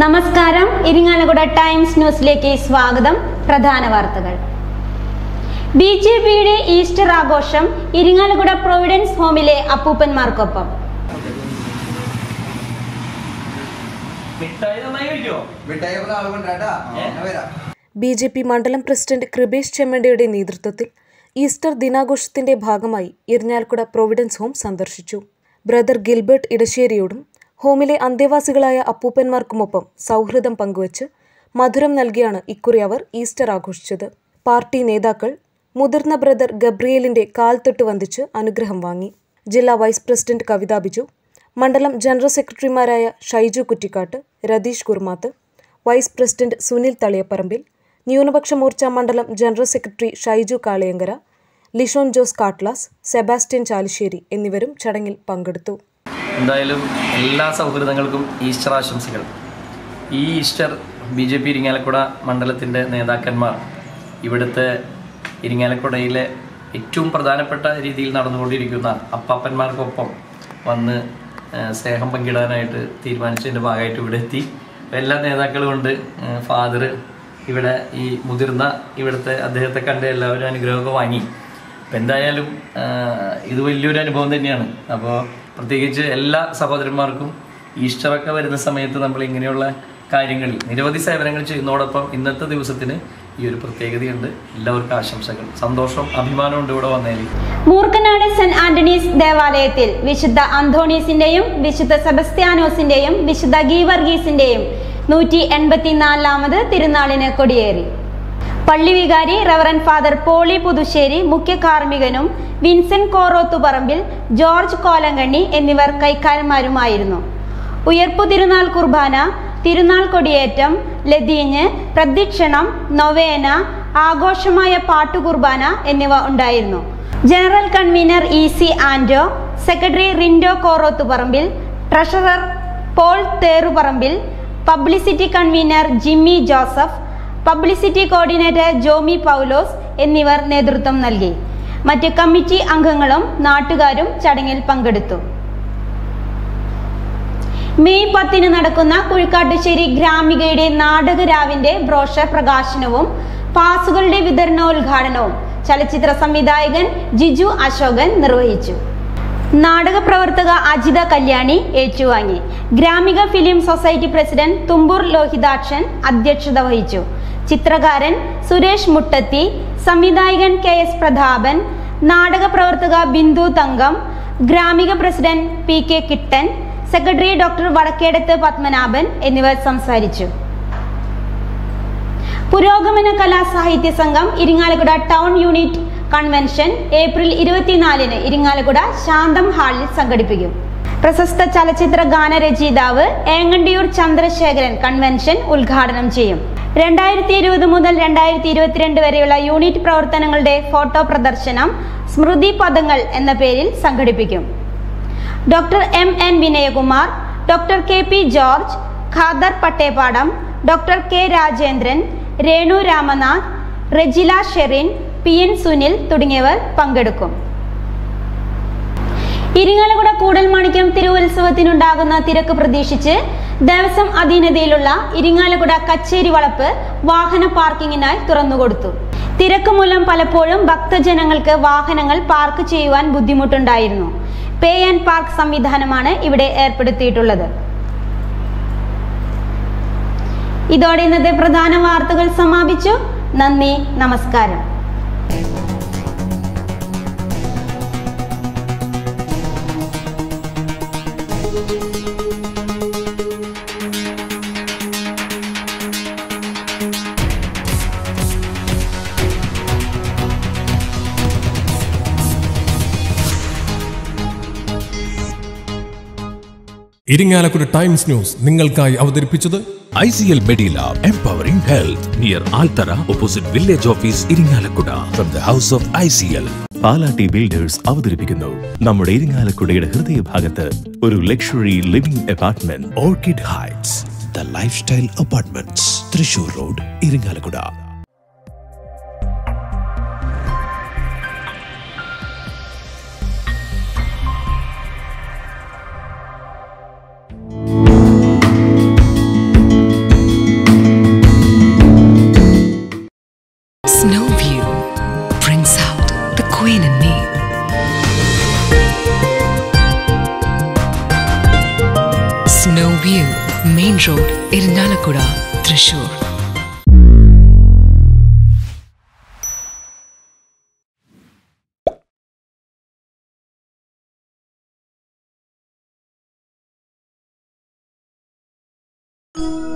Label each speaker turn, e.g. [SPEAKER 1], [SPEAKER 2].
[SPEAKER 1] നമസ്കാരം ഇരിങ്ങാലക്കുട ടൈംസ് ന്യൂസിലേക്ക് സ്വാഗതം പ്രധാന വാർത്തകൾ ബി ജെ പിയുടെ ഈസ്റ്റർ ആഘോഷം ഇരിങ്ങാലക്കുട പ്രൊവിഡൻസ് ഹോമിലെ അപ്പൂപ്പന്മാർക്കൊപ്പം
[SPEAKER 2] മിഠായി നന്നായി കഴിക്കോ
[SPEAKER 3] മിഠായി ഒക്കെ ആൾ കൊണ്ടാട്ടാ ഞാൻ വരാം
[SPEAKER 4] ബി ജെ പി മണ്ഡലം പ്രസിഡന്റ് കൃപേഷ് ചെമ്മണ്ടയുടെ നേതൃത്വത്തിൽ ഈസ്റ്റർ ദിനാഘോഷത്തിന്റെ ഭാഗമായി ഇരിഞ്ഞാലക്കുട പ്രൊവിഡൻസ് ഹോം സന്ദർശിച്ചു ബ്രദർ ഗിൽബർട്ട് ഇടശ്ശേരിയോടും ഹോമിലെ അന്തേവാസികളായ അപ്പൂപ്പന്മാർക്കുമൊപ്പം സൗഹൃദം പങ്കുവച്ച് മധുരം നൽകിയാണ് ഇക്കുറി അവർ ഈസ്റ്റർ ആഘോഷിച്ചത് പാർട്ടി നേതാക്കൾ മുതിർന്ന ബ്രദർ ഗബ്രിയേലിന്റെ കാൽ തൊട്ട് വന്ദിച്ച് അനുഗ്രഹം വാങ്ങി ജില്ലാ വൈസ് പ്രസിഡന്റ് കവിത ബിജു മണ്ഡലം ജനറൽ സെക്രട്ടറിമാരായ ഷൈജു കുറ്റിക്കാട്ട് രതീഷ് കുർമാത്ത് വൈസ് പ്രസിഡന്റ് സുനിൽ തളിയപ്പറമ്പിൽ ന്യൂനപക്ഷ മോർച്ച മണ്ഡലം ജനറൽ സെക്രട്ടറി ഷൈജു കാളിയങ്കര ലിഷോൺ ജോസ് കാട്ട്ലാസ് സെബാസ്റ്റ്യൻ ചാലിശ്ശേരി എന്നിവരും ചടങ്ങിൽ പങ്കെടുത്തു
[SPEAKER 2] എന്തായാലും എല്ലാ സൗഹൃദങ്ങൾക്കും ഈസ്റ്റർ ആശംസകൾ ഈ Easter B J P Irinjalakuda മണ്ഡലത്തിൻ്റെ നേതാക്കന്മാർ ഇവിടുത്തെ ഇരിങ്ങാലക്കുടയിലെ ഏറ്റവും പ്രധാനപ്പെട്ട രീതിയിൽ നടന്നുകൊണ്ടിരിക്കുന്ന അപ്പാപ്പന്മാർക്കൊപ്പം വന്ന് ആ, സ്നേഹം പങ്കിടാനായിട്ട് തീരുമാനിച്ചതിൻ്റെ ഭാഗമായിട്ട് ഇവിടെ എത്തി എല്ലാ നേതാക്കളും ഉണ്ട് ഫാദർ ഇവിടെ ഈ മുതിർന്ന ഇവിടുത്തെ അദ്ദേഹത്തെ കണ്ട് എല്ലാവരും അനുഗ്രഹമൊക്കെ വാങ്ങി അപ്പം എന്തായാലും ആ, ഇത് വലിയൊരു അനുഭവം തന്നെയാണ് അപ്പോൾ പ്രത്യേകിച്ച് എല്ലാ സഹോദരന്മാർക്കും ഈസ്റ്ററൊക്കെ വരുന്ന സമയത്ത് നമ്മൾ ഇങ്ങനെയുള്ള കാര്യങ്ങളിൽ നിരവധി സേവനങ്ങൾ ചെയ്യുന്നതോടൊപ്പം ഇന്നത്തെ ദിവസത്തിന് ഈ ഒരു പ്രത്യേകതയുണ്ട് എല്ലാവർക്കും ആശംസകൾ സന്തോഷം അഭിമാനമുണ്ട് ഇവിടെ വന്നതിൽ
[SPEAKER 1] മൂർക്കനാട് സെന്റ് ആന്റണീസ് ദേവാലയത്തിൽ വിശുദ്ധ അന്തോണീസിന്റെയും വിശുദ്ധ സെബസ്ത്യാനോസിന്റെയും വിശുദ്ധ ഗീവർഗീസിന്റെയും നൂറ്റി എൺപത്തിനാലാമത് തിരുനാളിന് കൊടിയേറി പള്ളി വികാരി റവറൻ ഫാദർ പോളി പുതുശ്ശേരി മുഖ്യ കാർമ്മികനും വിൻസെന്റ് കോറോത്തുപറമ്പിൽ ജോർജ് കോലങ്കണ്ണി എന്നിവർ കൈക്കാരന്മാരുമായിരുന്നു ഉയർപ്പു തിരുനാൾ കുർബാന തിരുനാൾ കൊടിയേറ്റം ലതീഞ്ഞ് പ്രദക്ഷിണം നൊവേന ആഘോഷമായ പാട്ടുകുർബാന എന്നിവ ഉണ്ടായിരുന്നു general convener E C Ando secretary Rindo Korothuparambil treasurer Paul Theruparambil publicity convener Jimmy Joseph publicity coordinator Jomy Paulose എന്നിവർ നേതൃത്വം നൽകി മറ്റ് കമ്മിറ്റി അംഗങ്ങളും നാട്ടുകാരും ചടങ്ങിൽ പങ്കെടുത്തു മെയ് പത്തിന് നടക്കുന്ന കുഴിക്കാട്ടുശ്ശേരി ഗ്രാമികയുടെ നാടകരാവിന്റെ ബ്രോഷർ പ്രകാശനവും പാസുകളുടെ വിതരണോദ്ഘാടനവും ചലച്ചിത്ര സംവിധായകൻ ജിജു അശോകൻ നിർവഹിച്ചു നാടക പ്രവർത്തക അജിത കല്യാണി ഏറ്റുവാങ്ങി Gramika film society president Thumboor Lohithakshan അധ്യക്ഷത വഹിച്ചു ചിത്രകാരൻ സുരേഷ് മുട്ടത്തി സംവിധായകൻ കെ എസ് പ്രതാപൻ നാടക പ്രവർത്തക Bindu Thankam Gramika president P K Kittan secretary doctor Vadakkedath Padmanabhan എന്നിവർ സംസാരിച്ചു പുരോഗമന കലാ സാഹിത്യ സംഘം Irinjalakuda town unit convention April ഇരുപത്തിനാലിന് ഇരിങ്ങാലക്കുട ശാന്തം ഹാളിൽ സംഘടിപ്പിക്കും പ്രശസ്ത ചലച്ചിത്ര ഗാനരചയിതാവ് ഏങ്ങണ്ടിയൂർ ചന്ദ്രശേഖരൻ കൺവെൻഷൻ ഉദ്ഘാടനം ചെയ്യും രണ്ടായിരത്തി ഇരുപത് മുതൽ രണ്ടായിരത്തി ഇരുപത്തിരണ്ട് വരെയുള്ള യൂണിറ്റ് പ്രവർത്തനങ്ങളുടെ ഫോട്ടോ പ്രദർശനം സ്മൃതി പദങ്ങൾ എന്ന പേരിൽ സംഘടിപ്പിക്കും doctor M N Vinayakumar doctor K P George Khader Pattepadam doctor K Rajendran Renu Ramanath Rejila Sherin P N Sunil തുടങ്ങിയവർ പങ്കെടുക്കും ഇരിങ്ങാലക്കുട കൂടൽമാണിക്യം തിരുവുത്സവത്തിനുണ്ടാകുന്ന തിരക്ക് പ്രതീക്ഷിച്ച് ദേവസ്വം അധീനതയിലുള്ള ഇരിങ്ങാലക്കുട കച്ചേരി വളപ്പ് വാഹന പാർക്കിങ്ങിനായി തുറന്നുകൊടുത്തു തിരക്ക് മൂലം പലപ്പോഴും ഭക്തജനങ്ങൾക്ക് വാഹനങ്ങൾ പാർക്ക് ചെയ്യുവാൻ ബുദ്ധിമുട്ടുണ്ടായിരുന്നു പേ ആൻഡ് പാർക്ക് സംവിധാനമാണ് ഇവിടെ ഏർപ്പെടുത്തിയിട്ടുള്ളത് ഇതോടെ ഇന്നത്തെ പ്രധാന വാർത്തകൾ സമാപിച്ചു നന്ദി നമസ്കാരം
[SPEAKER 5] ഇരിങ്ങാലക്കുട ടൈംസ് ന്യൂസ് നിങ്ങൾക്കായി അവതരിപ്പിച്ചത്
[SPEAKER 6] ICL Medilab Empowering Health near Altara opposite Village Office Iringalakkuda from the House of ICL.
[SPEAKER 7] Palatty builders അവതരിപ്പിക്കുന്നു നമ്മുടെ ഇരിങ്ങാലക്കുടയുടെ ഹൃദയഭാഗത്ത് ഒരു luxury living apartment
[SPEAKER 6] Orchid Heights, the lifestyle apartments, Trishur Road, Iringalakkuda.
[SPEAKER 8] View main road Irinjalakuda Thrissur
[SPEAKER 9] thank you